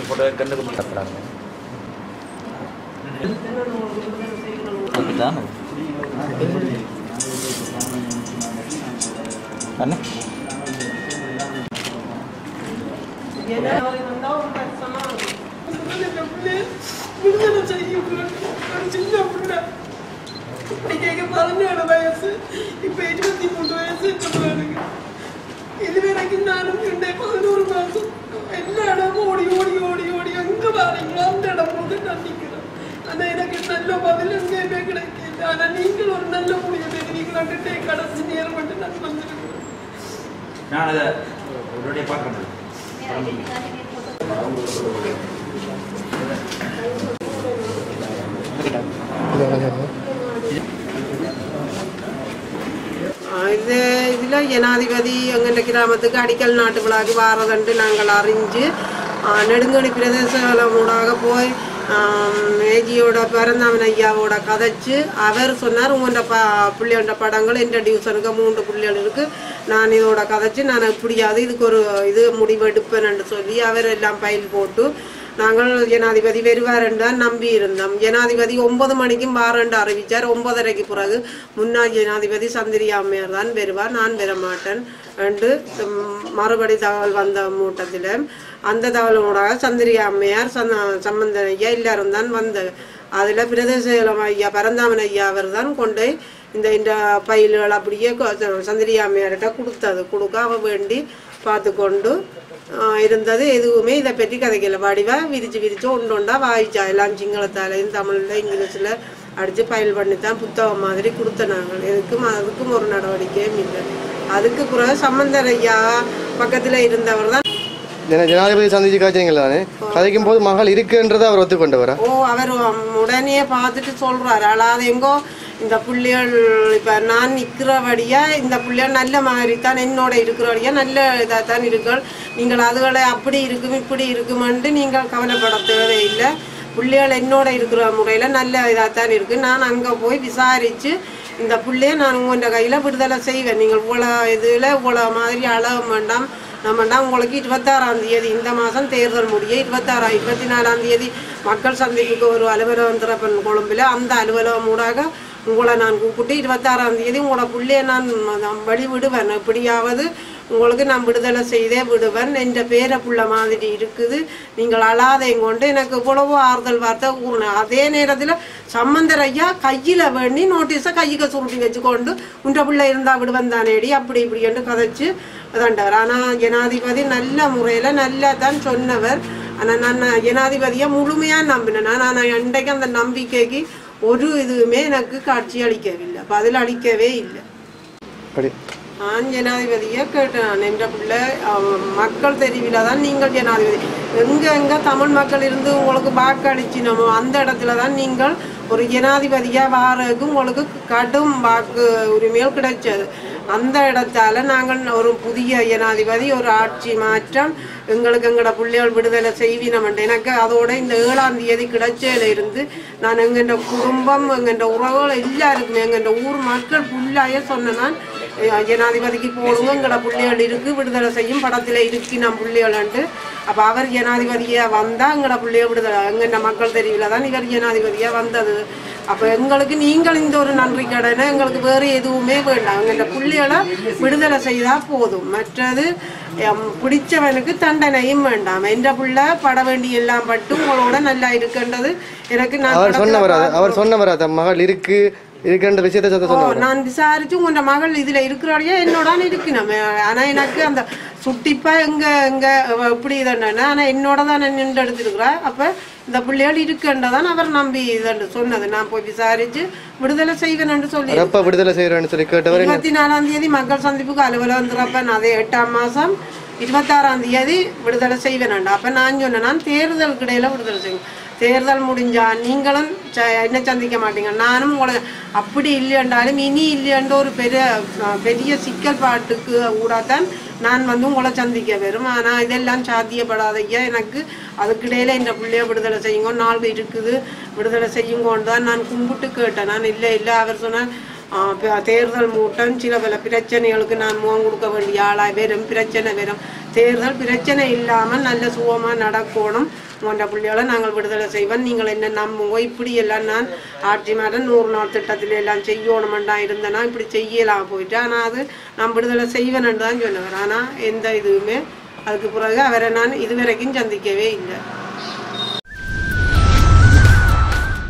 photo கண்ணுக்கு மட்டும் அப்படித்தான் அண்ணே விடுதலை செய்யும் ஒரு சின்ன புள்ள இன்னைக்கு பதினேழு வயசு இப்ப இருபத்தி மூணு வயசு எனக்கு இது வரைக்கும் நானும் ரெண்டே பதினோரு மாசம் எல்லா இடமும் ஓடி ஓடி ஓடி ஓடி எங்க பாருங்களோ அந்த இடம் போது நான் நிக்கிறேன் ஆனா எனக்கு நல்ல பதில் எங்கேயுமே கிடைக்கல ஆனா நீங்கள் ஒரு நல்ல முடிவு எடுக்கிறீங்க ரெண்டு கடைசி நேரம் மட்டும் நான் வந்திருக்கிறேன் நான் அதை உடனே பார்க்க இது இதில் ஜனாதிபதி எங்கள் கிராமத்துக்கு அடிக்கல் நாட்டு விழாக்கு வாரதண்டு நாங்கள் அறிஞ்சு ஆஹ் நெடுங்கணி பிரதேசங்கள ஊடாக போய் மேஜியோட பிறந்தாமன் ஐயாவோட கதைச்சு அவர் சொன்னார் உங்களோட ப பிள்ளையோட படங்கள் எந்த டிவிஷனுக்கு மூன்று பிள்ளைகள் இருக்கு நான் இதோட கதைச்சு நான் எப்படியாவது இதுக்கு ஒரு இது முடிவு எடுப்பேன்னு சொல்லி அவர் எல்லாம் பயில் போட்டு நாங்கள் ஜனாதிபதி வருவாருன்னு தான் நம்பி இருந்தோம் ஜனாதிபதி ஒன்பது மணிக்கும் வாரண்டு அறிவிச்சார் ஒன்பதரைக்கு பிறகு முன்னாள் ஜனாதிபதி சந்திரியா அம்மையார் தான் வருவார் நான் வர மாட்டேன் என்று ம், மறுபடி தகவல் வந்த மூட்டத்தில் அந்த தகவலோடாக சந்திரியா அம்மையார் சந்த சம்பந்தன் ஐயா எல்லாரும் தான் வந்த அதில் பிரதேசலம் ஐயா பரந்தாமன் ஐயா அவர் தான் கொண்டு போய் இந்த இந்த பயில்கள் அப்படியே கொ- சந்திரியா அம்மையார்கிட்ட கொடுத்தது கொடுக்க அவ வேண்டி பார்த்து கொண்டு ஆஹ் இருந்தது எதுவுமே இதை பற்றி கதைக்கல வடிவா விரிச்சு விரிச்சு ஒன்று ஒன்றா வாய்ச்சா எல்லாம் சிங்களத்தாலையும் தமிழில் இங்கிலீஷில் அடித்து ஃபைல் பண்ணி தான் புத்தகம் மாதிரி கொடுத்த நாங்கள் எதுக்கும் அதுக்கும் ஒரு நடவடிக்கையும் இல்லை அதுக்கு பிறகு சம்பந்தர் ஐயா பக்கத்தில் இருந்தவர் தான் ஜன ஜனாதிபதி சந்திச்சு காய்ச்சிங்களா கதைக்கும் போது மகள் இருக்குன்றதை அவர் ஒத்துக்கொண்டவரா ஓ அவர் உடனே பார்த்துட்டு சொல்றாரு அதாவது எங்கோ இந்த புள்ளிகள் இப்போ நான் நிற்கிறபடியா இந்த புள்ளிகள் நல்ல மாதிரி தான் என்னோட இருக்கிறபடியா நல்ல இதாக தான் இருக்குகள் நீங்கள் அதுகளை அப்படி இருக்கும் இப்படி இருக்குமென்ட்டு நீங்கள் கவலைப்பட தேவையில்லை புள்ளிகள் என்னோட இருக்கிற முறையில் நல்ல இதாக தான் இருக்குது நான் அங்கே போய் விசாரித்து இந்த புள்ளைய நான் உங்கள் கையில் விடுதலை செய்வேன் நீங்கள் இவ்வளோ இதில் இவ்வளோ மாதிரி அளவு வேண்டாம் நம்மண்டா உங்களுக்கு இருபத்தாறாம் தேதி இந்த மாதம் தேர்தல் முடிய இருபத்தாறாம் இருபத்தி நாலாம் தேதி மக்கள் சந்திப்புக்கு ஒரு அலுவலகம் திறப்பன் கொழும்பில் அந்த அலுவலகம் ஊடாக உங்களை நான் கூப்பிட்டு இருபத்தாறாம் தேதி உங்களோட புள்ளைய நான் நான் வழி விடுவேன் எப்படியாவது உங்களுக்கு நான் விடுதலை செய்தே விடுவேன் என்ற பேர புள்ள மாதிரி இருக்குது நீங்கள் அழாதையும் கொண்டு எனக்கு இவ்வளவோ ஆறுதல் வார்த்தை கூறினேன் அதே நேரத்தில் சம்பந்தர் ஐயா கையில் வேண்டி நோட்டீஸை கைக்கு சுருட்டி வச்சுக்கொண்டு உன்ற பிள்ளை இருந்தா விடுவேன் தானேடி அப்படி இப்படின்ட்டு கதைச்சு அதாண்டவர் ஆனால் ஜனாதிபதி நல்ல முறையில் நல்லா தான் சொன்னவர் ஆனால் நான் ஜனாதிபதியை முழுமையாக நம்பினேன் ஆனால் இன்றைக்கு அந்த நம்பிக்கைக்கு ஒரு இதுவுமே எனக்கு காட்சி அளிக்கவில்லை பதில் அளிக்கவே இல்லை அப்படி நான் ஜனாதிபதியை கேட்டேன் என்ற பிள்ளை அவன் மக்கள் தெரிவில தான் நீங்கள் ஜனாதிபதி எங்க எங்க தமிழ் மக்கள் இருந்து உங்களுக்கு வாக்களிச்சினமோ அந்த இடத்துல தான் நீங்கள் ஒரு ஜனாதிபதியா வாரதுக்கு உங்களுக்கு கடும் வாக்கு உரிமைகள் கிடைச்சது அந்த இடத்தால நாங்கள் ஒரு புதிய ஜனாதிபதி ஒரு ஆட்சி மாற்றம் எங்களுக்கு எங்களோட பிள்ளைகள் விடுதலை செய்வினம் எனக்கு அதோட இந்த ஏழாம் தேதி கிடைச்சதுல இருந்து நான் எங்கெண்ட குடும்பம் எங்கெண்ட உறவுகள் எல்லாருக்குமே எங்கெண்ட ஊர் மக்கள் ஃபுல்லாயே சொன்னேன் நான் அஹ் ஜனாதிபதிக்கு போடுங்க எங்களோட பிள்ளைகள் இருக்கு விடுதலை செய்யும் படத்துல இருக்கு நான் பிள்ளைகள்ண்டு அப்ப அவர் ஜனாதிபதியா வந்தா எங்களோட பிள்ளைய விடுதலை எங்க மக்கள் தெரியல தான் இவர் ஜனாதிபதியா வந்தது அப்ப எங்களுக்கு நீங்கள் இந்த ஒரு நன்றி கடனை எங்களுக்கு வேறு எதுவுமே வேண்டாம் எங்களோட பிள்ளைகளை விடுதலை செய்தா போதும் மற்றது எம், பிடிச்சவனுக்கு தண்டனையும் வேண்டாம் என்ற பிள்ளை பட வேண்டிய எல்லாம் பட்டு உங்களோட நல்லா இருக்கின்றது எனக்கு நான் அவர் படத்துல சொன்னவரா பார்த்து- அவர் சொன்னவரா தன் மகள் இருக்கு இருக்குன்ற விஷயத்த சத்த ஓ, சொன்னவர் நான் விசாரிச்சு உங்க மகள் இதுல இருக்கிறோடையே என்னோட இருக்கணும் ஆனா எனக்கு அந்த சுட்டிப்பா எங்க எங்க அவ எப்படி இதண்டா ஆனா என்னோட தான் நின்று எடுத்திருக்கிறா அப்ப இந்த பிள்ளைகள் இருக்குன்றதான் அவர் நம்பி இதண்டு சொன்னது நான் போய் விசாரிச்சு விடுதலை செய்வேன் சொல்லி எப்ப விடுதலை செய்யறேன்னு சொல்லி கேட்டவர் என்ன இருபத்தி நாலாம் தேதி மக்கள் சந்திப்புக்கு அலுவலகம் திறப்பேன் அதே எட்டாம் மாசம் இருபத்தாறாம் தேதி விடுதலை செய்வேன் அப்ப நான் சொன்னேன் நான் தேர்தலுக்கு இடையில விடுதலை செய்வேன் தேர்தல் முடிஞ்சா நீங்களும் ச- என்ன சந்திக்க மாட்டீங்க நானும் உங்களை அப்படி இல்லையென்றாலும் இனி இல்லையன்ற ஒரு பெரிய பெரிய சிக்கல் பாட்டுக்கு ஊடாத்தான் நான் வந்து உங்களை சந்திக்க வரும் ஆனால் இதெல்லாம் சாத்தியப்படாத ஐயா எனக்கு அதுக்கிடையில இந்த பிள்ளைய விடுதலை செய்யுங்க நாள் இருக்குது விடுதலை செய்யுங்கன்னு தான் நான் கும்பிட்டு கேட்டேன் நான் இல்லை இல்லை அவர் சொன்னார் ஆ, ப- தேர்தல் மூட்டம் சில பல பிரச்சனைகளுக்கு நான் முகம் கொடுக்க வேண்டிய ஆளாக வரும் பிரச்சனை வரும் தேர்தல் பிரச்சனை இல்லாமல் நல்ல சுகமாக நடக்கணும் போன்ற பிள்ளைகளை நாங்கள் விடுதலை செய்வோம் நீங்கள் என்ன நம்புங்க இப்படி எல்லாம் நான் ஆட்சி மாதம் நூறு நாள் திட்டத்தில் எல்லாம் செய்யணுமெண்டா இருந்தேன்னா இப்படி செய்யலாம் போயிட்டு ஆனால் அது நான் விடுதலை செய்வேன்னு தான் சொன்னவர் ஆனால் எந்த இதுவுமே அதுக்கு பிறகு அவரை நான் இதுவரைக்கும் சந்திக்கவே இல்லை